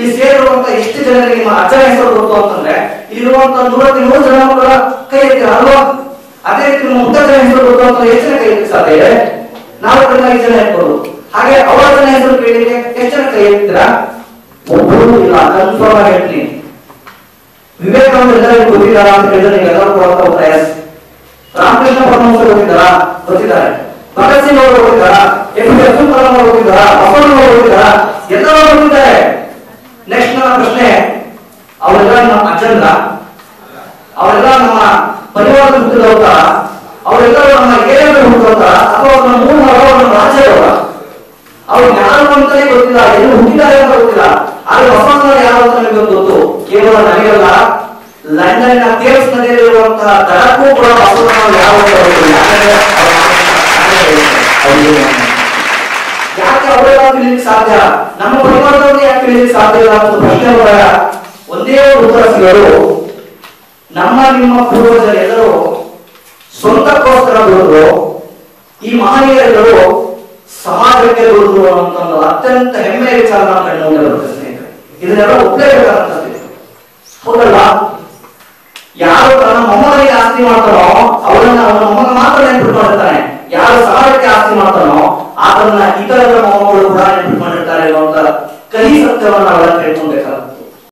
ಇಲ್ಲಿ ಸೇರಿರುವಂತ ಎಷ್ಟು ಜನರಿಗೆ ನಿಮ್ಮ ಅಜ್ಜನ ಹೆಸರು ಗೊತ್ತು ಅಂತಂದ್ರೆ ಇಲ್ಲಿರುವಂತ ನೂರಕ್ಕೆ ನೂರು ಜನ ಮಕ್ಕಳ ಕೈ ಎತ್ತೀರ ಅಲ್ವಾ ಅದೇ ರೀತಿ ನಿಮ್ಮ ಮುತ್ತಜ್ಜನ ಹೆಸರು ಗೊತ್ತು ಅಂತ ಎಷ್ಟು ಜನ ಕೈ ಎತ್ತಕ್ಕೆ ಸಾಧ್ಯ ಇದೆ ನಾಲ್ಕರಿಂದ ಐದು ಜನ ಎತ್ಬೋದು ಹಾಗೆ ಅವರ ಜನ ಹೆಸರು ಕೇಳಿದ್ರೆ ಎಷ್ಟು ಜನ ಕೈ ಎತ್ತೀರಾ ಒಬ್ಬರು ಇಲ್ಲ ಕನ್ಫರ್ಮ್ ಆಗಿ ಹೇಳ್ತೀನಿ ವಿವೇಕಾನಂದ ಎಲ್ಲರಿಗೂ ಗೊತ್ತಿದ್ದಾರಾ ಅಂತ ಕೇಳಿದ್ರೆ ನೀವು ಎಲ್ಲರೂ ಕೊಡುವಂತ ಉತ್ತರ ಎಸ್ ರಾಮಕೃಷ್ಣ ಪರಮಹಂಸರು ಗೊತ್ತಿದ್ದಾರಾ ಗೊತ್ತಿದ್ದಾರೆ ಭಗತ್ ಸಿಂಗ್ ಅವರು ಗೊತ್ತಿದ್ದಾರಾ ಎಂ ಪಿ ಅಬ್ದುಲ್ ಕಲಾಂ ಅವರು ಗೊತ್ತಿದ್ದಾರಾ ಬಸವಣ್ಣನವರು ಗೊತ್ತಿದ್ದಾರಾ ಎಲ್ಲರೂ ಗೊತ್ತಿದ್ದಾರೆ ನೆಕ್ಸ್ಟ್ ನನ್ನ ಪ್ರಶ್ನೆ ಅವರೆಲ್ಲ ನಮ್ಮ ಅಜ್ಜಂದ್ರ ಅವರೆಲ್ಲ ನಮ್ಮ ಪರಿವಾರದ ಹುಟ್ಟಿದವರ ಅವರೆಲ್ಲರೂ ನಮ್ಮ ಏರಿಯಾದಲ್ಲಿ ಹುಟ್ಟಿದವರ ಅಥವಾ ನಮ್ಮ ಮೂಲ ನಮ್ಮ ರಾಜ್ಯದವರ ಅವ್ರು ಯಾರು ಅಂತಲೇ ಗೊತ್ತಿಲ್ಲ ಎಲ್ಲಿ ಹುಟ್ಟಿದ್ದಾರೆ ಅಂತ ಗೊತ್ತಿಲ್ಲ ಆದ್ರೆ ಬಸವಣ್ಣನವರು ಯಾರು ಅಂತ ನಮಗೆ ಗೊತ್ತು ಕೇವಲ ನನಗಲ್ಲ ಲಂಡನ್ ಥೇಮ್ಸ್ ನದಿಯಲ್ಲಿರುವಂತಹ ದಡಕ್ಕೂ ಕೂಡ ಬಸವಣ್ಣನವರು ಯಾರು ಅಂತ ಗೊತ್ತಿಲ್ಲ ಯಾಕಂದ್ರೆ ಅವ್ರು- ಯಾಕೆ ಅವರೆಲ್ಲ ತಿಳಿಲಿಕ್ಕೆ ಸಾಧ್ಯ ನಮ್ಮ ಪರಿವಾರದವ್ರಿಗೆ ಯಾಕೆ ತಿಳಿಲಿಕ್ಕೆ ಸಾಧ್ಯ ಇಲ್ಲ ಅಂತ ಪ್ರಶ್ನೆ ಬಂದಾಗ ಒಂದೇ ಒಂದು ಉತ್ತರ ಸಿಗೋದು ನಮ್ಮ ನಿಮ್ಮ ಪೂರ್ವಜರು ಎಲ್ಲರೂ ಸ್ವಂತಕ್ಕೋಸ್ಕರ ದುಡಿದ್ರು ಈ ಮಹನೀಯರೆಲ್ಲರೂ ಸಮಾಜಕ್ಕೆ ದುಡಿದ್ರು ಅನ್ನುವಂತ ಒಂದು ಅತ್ಯಂತ ಹೆಮ್ಮೆಯ ವಿಚಾರ ನಾವು ಕಂಡು ಮುಂದೆ ಬರುತ್ತೆ ಸ್ನೇಹಿತರೆ ಇದನ್ನೆಲ್ಲ ಒಪ್ಪಲೇಬೇಕಾದಂತದ್ದು ಹೌದಲ್ವಾ ಯಾರು ತನ್ನ ಮೊಮ್ಮಗನಿಗೆ ಆಸ್ತಿ ಮಾಡ್ತಾನೋ ಅವರನ್ನ ಅವನ ಮೊಮ್ಮಗ ಮಾತ್ರ ನೆನ್ಪಿಟ್ಕೊಂಡಿರ್ತಾನೆ ಯಾರು ಸಮಾಜಕ್ಕೆ ಆಸ್ತಿ ಮಾಡ್ತಾನೋ ಆತನ್ನ ಇತರರ ಮೊಮ್ಮಗಳು ಕೂಡ ನೆನ್ಪಿಟ್ಕೊಂಡಿರ್ತಾರೆ ಅನ್ನುವಂತ ಕಹಿ ಸತ್ಯವನ್ನ ನಾವೆಲ್ಲ ತಿಳ್ಕೊಂಡೆ